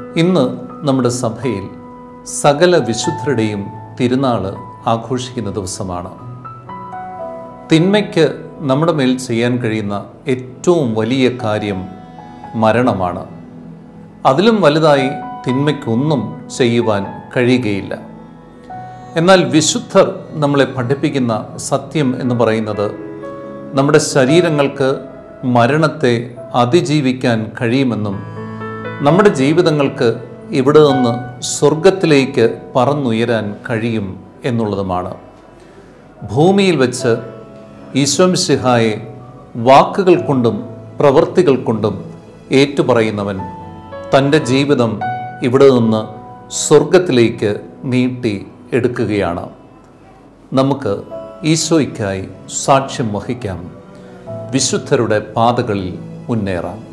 ഇന്ന് നമ്മുടെ സഭയിൽ സകല വിശുദ്ധരുടെയും തിരുനാൾ ആഘോഷിക്കുന്ന ദിവസമാണ് തിന്മയ്ക്ക് നമ്മുടെ മേൽ ചെയ്യാൻ കഴിയുന്ന ഏറ്റവും വലിയ കാര്യം മരണമാണ് അതിലും വലുതായി തിന്മയ്ക്കൊന്നും ചെയ്യുവാൻ കഴിയുകയില്ല എന്നാൽ വിശുദ്ധർ നമ്മളെ പഠിപ്പിക്കുന്ന സത്യം എന്ന് പറയുന്നത് നമ്മുടെ ശരീരങ്ങൾക്ക് മരണത്തെ അതിജീവിക്കാൻ കഴിയുമെന്നും നമ്മുടെ ജീവിതങ്ങൾക്ക് ഇവിടെ നിന്ന് സ്വർഗത്തിലേക്ക് പറന്നുയരാൻ കഴിയും എന്നുള്ളതുമാണ് ഭൂമിയിൽ വെച്ച് ഈശ്വംസിഹായെ വാക്കുകൾ കൊണ്ടും പ്രവൃത്തികൾ കൊണ്ടും ഏറ്റുപറയുന്നവൻ തൻ്റെ ജീവിതം ഇവിടെ നിന്ന് സ്വർഗത്തിലേക്ക് നീട്ടി എടുക്കുകയാണ് നമുക്ക് ഈശോയ്ക്കായി സാക്ഷ്യം വഹിക്കാം വിശുദ്ധരുടെ പാതകളിൽ മുന്നേറാം